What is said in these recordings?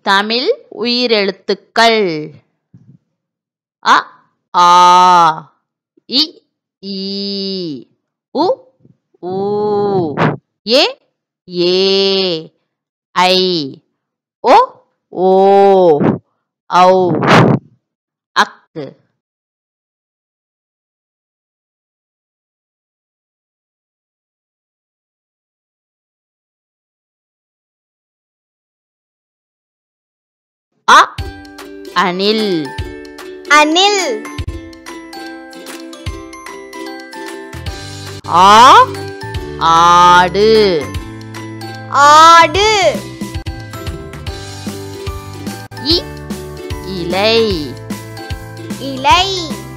தமிழ் உயிரெழுத்துக்கள் அ ஆ இ ஈ உ ஊ ஏ ஏ ஐ ஓ ஓ ஔ அக்கு அ அணில் அணில் ஆ ஆடு ஆடு இ இலை இலை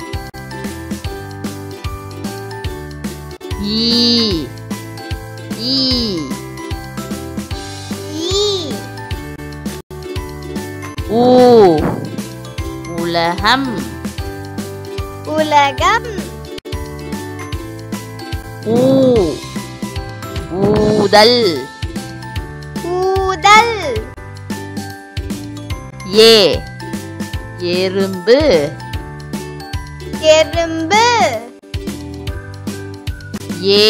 ஈ ஈ ஈ ஊ உலகம் உலகம் ஊ ஊதல் ஊதல் ஏ எறும்பு எறும்பு ஏ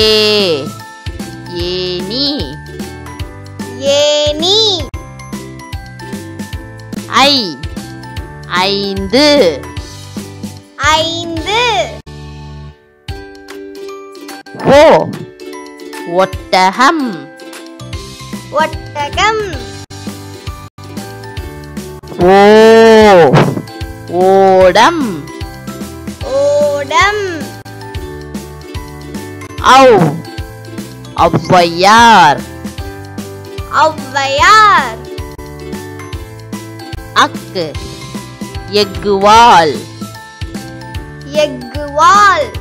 ஏனி ஏனி ஐ ஐந்து ஐந்து ஓ ஒட்டகம் ஒட்டகம் ஓ ஓடம் ஓடம் ஔ ஔவையார் ஔவையார் அக்கு எக்குவால் எக்குவால்